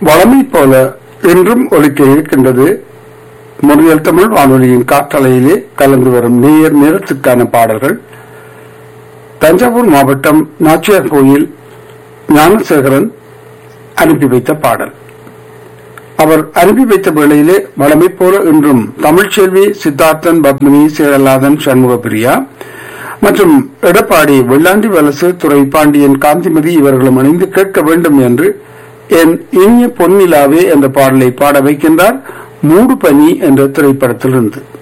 வளமை போல இன்றும் ஒலிக்க இருக்கின்றது முறையல் தமிழ் வானொலியின் காற்றலையிலே கலந்து வரும் நேர் நேரத்துக்கான பாடல்கள் தஞ்சாவூர் மாவட்டம் நாச்சியார் கோயில் ஞானசேகரன் அனுப்பி வைத்த பாடல் அவர் அனுப்பி வைத்த வேளையிலே வளமை போல இன்றும் தமிழ்ச்செல்வி சித்தார்த்தன் பத்மினி சேரலாதன் சண்முகப்பிரியா மற்றும் எடப்பாடி வெள்ளாண்டி வலசு துறை பாண்டியன் காந்திமதி இவர்களும் அணிந்து கேட்க வேண்டும் என்று என் இனிய பொன்னிலாவே என்ற பாடலை பாட வைக்கின்றார் மூடு பனி என்ற திரைப்படத்திலிருந்து